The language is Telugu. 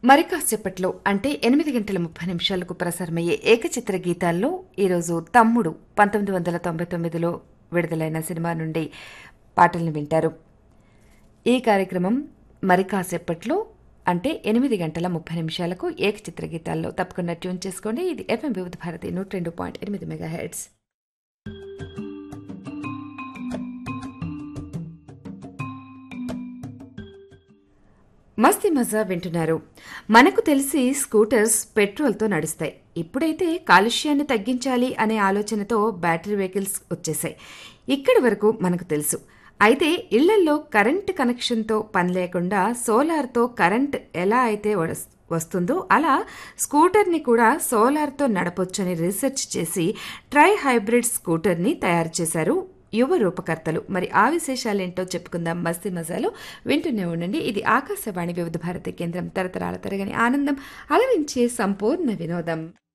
మరి కాసేపట్లో అంటే ఎనిమిది గంటల ముప్పై నిమిషాలకు ప్రసారమయ్యే ఏకచిత్ర గీతాల్లో ఈరోజు తమ్ముడు పంతొమ్మిది వందల తొంభై తొమ్మిదిలో విడుదలైన సినిమా నుండి పాటల్ని వింటారు ఈ కార్యక్రమం మరి కాసేపట్లో అంటే ఎనిమిది గంటల ముప్పై నిమిషాలకు ఏకచిత్ర గీతాల్లో తప్పకుండా ట్యూన్ చేసుకోండి ఇది ఎఫ్ఎం వివిధ భారతి నూట రెండు పాయింట్ ఎనిమిది మెగా హెడ్స్ మస్తి మజా వింటున్నారు మనకు తెలిసి స్కూటర్స్ పెట్రోల్తో నడుస్తాయి ఇప్పుడైతే కాలుష్యాన్ని తగ్గించాలి అనే ఆలోచనతో బ్యాటరీ వెహికల్స్ వచ్చేసాయి ఇక్కడి వరకు మనకు తెలుసు అయితే ఇళ్లలో కరెంట్ కనెక్షన్తో పని లేకుండా సోలార్తో కరెంట్ ఎలా అయితే వస్- వస్తుందో అలా స్కూటర్ని కూడా సోలార్తో నడపొచ్చని రీసెర్చ్ చేసి ట్రై హైబ్రిడ్ స్కూటర్ని తయారు చేశారు యువ రూపకర్తలు మరి ఆ విశేషాలేంటో చెప్పుకుందాం మస్తీ మజాలో వింటూనే ఉండండి ఇది ఆకాశవాణి వివిధ భారతి కేంద్రం తరతరాల తరగని ఆనందం అలరించే సంపూర్ణ వినోదం